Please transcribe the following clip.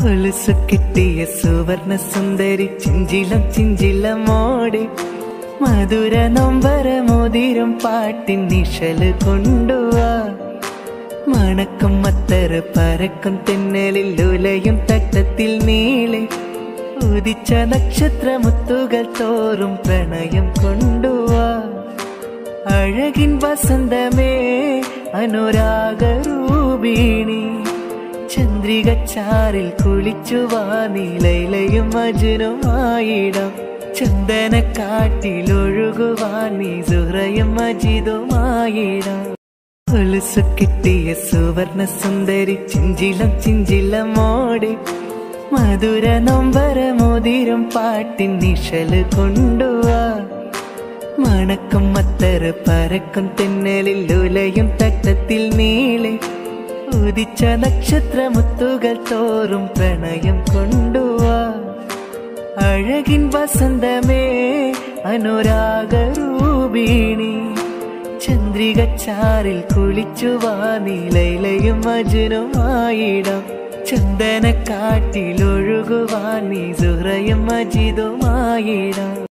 കൊലുസു കിട്ടിയ സുവർണ സുന്ദരി ചിഞ്ചിലം ചിഞ്ചിലമോടെ മധുര നൊമ്പര മോതിരം പാട്ടിൻ നിഴല് കൊണ്ടുവാ മണക്കും മത്തര പരക്കും തെന്നലിൽ ഉലയും തട്ടത്തിൽ നീളെ ഉദിച്ച നക്ഷത്രമുത്തുകൾ തോറും പ്രണയം കൊണ്ടുവാ അഴകിൻ വസന്തമേ അനുരാഗരൂപിണി ചന്ദ്രിക ചാറിൽ കുളിച്ചുവാ നീലയിലയും മജുനുമായിടാം ചന്ദന കാട്ടിലൊഴുകുവാൻ നീ സുഹറയും മജിതുമായിടാം കൊലുസു കിട്ടിയ സുവർണ സുന്ദരി ചിഞ്ചിലം ചിഞ്ചിലമോടെ മധുര നൊമ്പര മോതിരം പാട്ടിൻ നിഴല് കൊണ്ടുവാ മണക്കും മത്തര പരക്കും തെന്നലിൽ ഉലയും തട്ടത്തിൽ നീളെ ഉദിച്ച നക്ഷത്രമുത്തുകൾ തോറും പ്രണയം കൊണ്ടുവാ അഴകിൻ വസന്തമേ അനുരാഗരൂപിണി ചന്ദ്രിക ചാറിൽ കുളിച്ചുവാ നീലയിലയും മജുനുമായിടാം ചന്ദന കാട്ടിലൊഴുകുവാൻ നീ സുഹറയും മജിതുമായിടാം